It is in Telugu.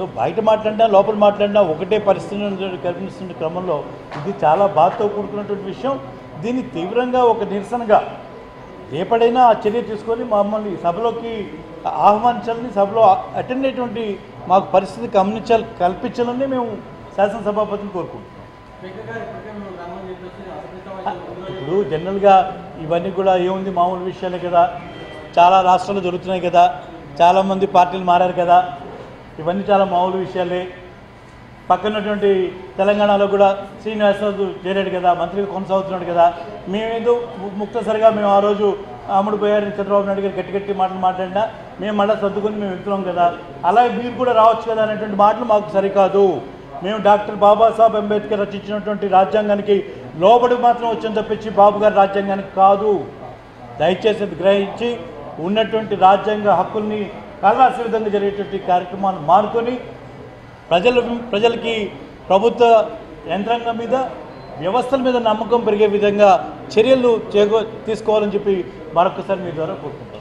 సో బయట మాట్లాడినా లోపల మాట్లాడినా ఒకటే పరిస్థితి కనిపిస్తున్న క్రమంలో ఇది చాలా బాధతో కూడుకున్నటువంటి విషయం దీన్ని తీవ్రంగా ఒక నిరసనగా రేపడైనా ఆ చర్య తీసుకొని మమ్మల్ని సభలోకి ఆహ్వానించాలని సభలో అటెండ్ అయ్యేటువంటి మాకు పరిస్థితి గమనించాలి కల్పించాలని మేము శాసనసభాపతిని కోరుకుంటున్నాం ఇప్పుడు జనరల్గా ఇవన్నీ కూడా ఏముంది మామూలు విషయాలే కదా చాలా రాష్ట్రాల్లో జరుగుతున్నాయి కదా చాలామంది పార్టీలు మారారు కదా ఇవన్నీ చాలా మామూలు విషయాలే పక్కనటువంటి తెలంగాణలో కూడా శ్రీనివాసరావు చేరాడు కదా మంత్రిగా కొనసాగుతున్నాడు కదా మేమేదో ము- ముక్తసరిగా మేము ఆ రోజు అమ్ముడు పోయారని చంద్రబాబు నాయుడు గారు గట్టి గట్టి మాటలు మాట్లాడినా మేము మళ్ళీ సర్దుకొని మేము వెళ్తున్నాం కదా అలాగే మీరు కూడా రావచ్చు కదా అనేటువంటి మాటలు మాకు సరికాదు మేము డాక్టర్ బాబాసాహెబ్ అంబేద్కర్ రచించినటువంటి రాజ్యాంగానికి లోబడి మాత్రం వచ్చాం తప్పించి బాబు గారి రాజ్యాంగానికి కాదు దయచేసి అది గ్రహించి ఉన్నటువంటి రాజ్యాంగ హక్కుల్ని కలరాసే విధంగా జరిగేటువంటి కార్యక్రమాలు మానుకొని ప్రజల ప్రజలకి ప్రభుత్వ యంత్రాంగం మీద వ్యవస్థల మీద నమ్మకం పెరిగే విధంగా చర్యలు చేకూ తీసుకోవాలని చెప్పి మరొకసారి మీ ద్వారా కోరుకుంటాం